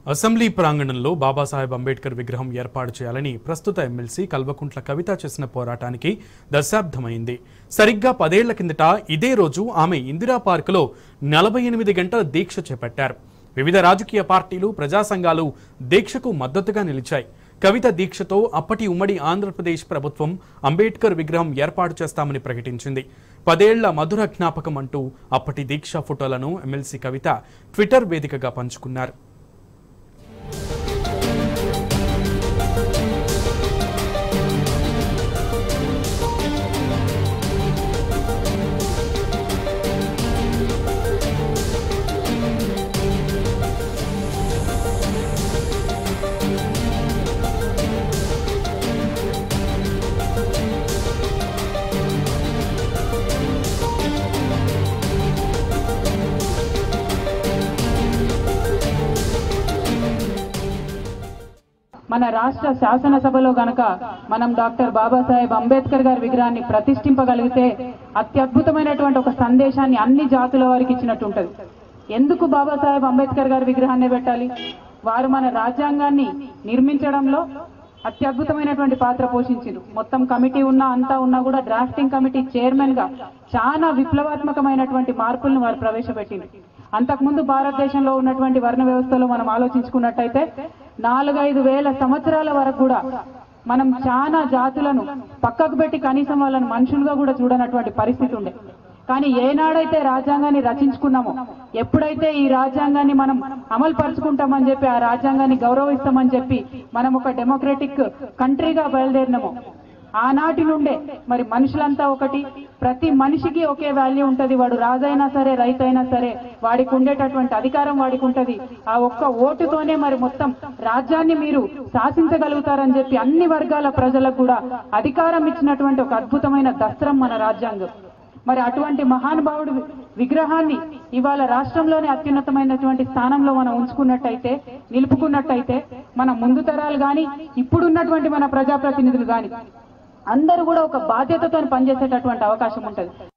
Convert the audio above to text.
assembly ప్రాంగణంలో బాబాసాహెబ్ అంబేద్కర్ విగ్రహం ఏర్పాటు చేయాలని ప్రస్తుత ఎమ్మెల్సీ కల్వకుంట్ల కవిత చేసిన పోరాటానికి దశాబ్దమైంది సరిగ్గా పదేళ్ల కిందట ఇదే రోజు ఆమె ఇందిరా పార్కులో నలభై ఎనిమిది గంటల దీక్ష చేపట్టారు వివిధ రాజకీయ పార్టీలు ప్రజా సంఘాలు దీక్షకు మద్దతుగా నిలిచాయి కవిత దీక్షతో అప్పటి ఉమ్మడి ఆంధ్రప్రదేశ్ ప్రభుత్వం అంబేద్కర్ విగ్రహం ఏర్పాటు చేస్తామని ప్రకటించింది పదేళ్ల మధుర జ్ఞాపకం అంటూ అప్పటి దీక్ష ఫోటోలను ఎమ్మెల్సీ కవిత ట్విట్టర్ వేదికగా పంచుకున్నారు మన రాష్ట్ర శాసనసభలో గనక మనం డాక్టర్ బాబాసాహెబ్ అంబేద్కర్ గారి విగ్రహాన్ని ప్రతిష్ఠింపగలిగితే అత్యద్భుతమైనటువంటి ఒక సందేశాన్ని అన్ని జాతుల వారికి ఇచ్చినట్టు ఉంటది ఎందుకు బాబాసాహెబ్ అంబేద్కర్ గారి విగ్రహాన్ని పెట్టాలి వారు మన రాజ్యాంగాన్ని నిర్మించడంలో అత్యద్భుతమైనటువంటి పాత్ర పోషించారు మొత్తం కమిటీ ఉన్నా అంతా ఉన్నా కూడా డ్రాఫ్టింగ్ కమిటీ చైర్మన్ గా చాలా విప్లవాత్మకమైనటువంటి మార్పులను వారు ప్రవేశపెట్టింది అంతకుముందు భారతదేశంలో ఉన్నటువంటి వర్ణ వ్యవస్థలో మనం ఆలోచించుకున్నట్టయితే నాలుగైదు వేల సంవత్సరాల వరకు కూడా మనం చాలా జాతులను పక్కకు పెట్టి కనీసం వాళ్ళని మనుషులుగా కూడా చూడనటువంటి పరిస్థితి ఉండే కానీ ఏనాడైతే రాజ్యాంగాన్ని రచించుకున్నామో ఎప్పుడైతే ఈ రాజ్యాంగాన్ని మనం అమలు పరుచుకుంటామని చెప్పి ఆ రాజ్యాంగాన్ని గౌరవిస్తామని చెప్పి మనం ఒక డెమోక్రటిక్ కంట్రీగా బయలుదేరినామో ఆనాటి నుండే మరి మనుషులంతా ఒకటి ప్రతి మనిషికి ఒకే వాల్యూ ఉంటది వాడు రాజైనా సరే రైతైనా సరే వాడికి ఉండేటటువంటి అధికారం వాడికి ఉంటది ఆ ఒక్క ఓటుతోనే మరి మొత్తం రాజ్యాన్ని మీరు శాసించగలుగుతారని చెప్పి అన్ని వర్గాల ప్రజలకు కూడా అధికారం ఇచ్చినటువంటి ఒక అద్భుతమైన దస్త్రం మన రాజ్యాంగం మరి అటువంటి మహానుభావుడు విగ్రహాన్ని ఇవాళ రాష్ట్రంలోనే అత్యున్నతమైనటువంటి స్థానంలో మనం ఉంచుకున్నట్టయితే నిలుపుకున్నట్టయితే మన ముందు తరాలు గాని ఇప్పుడున్నటువంటి మన ప్రజాప్రతినిధులు గాని అందరూ కూడా ఒక బాధ్యతతో పనిచేసేటటువంటి అవకాశం ఉంటది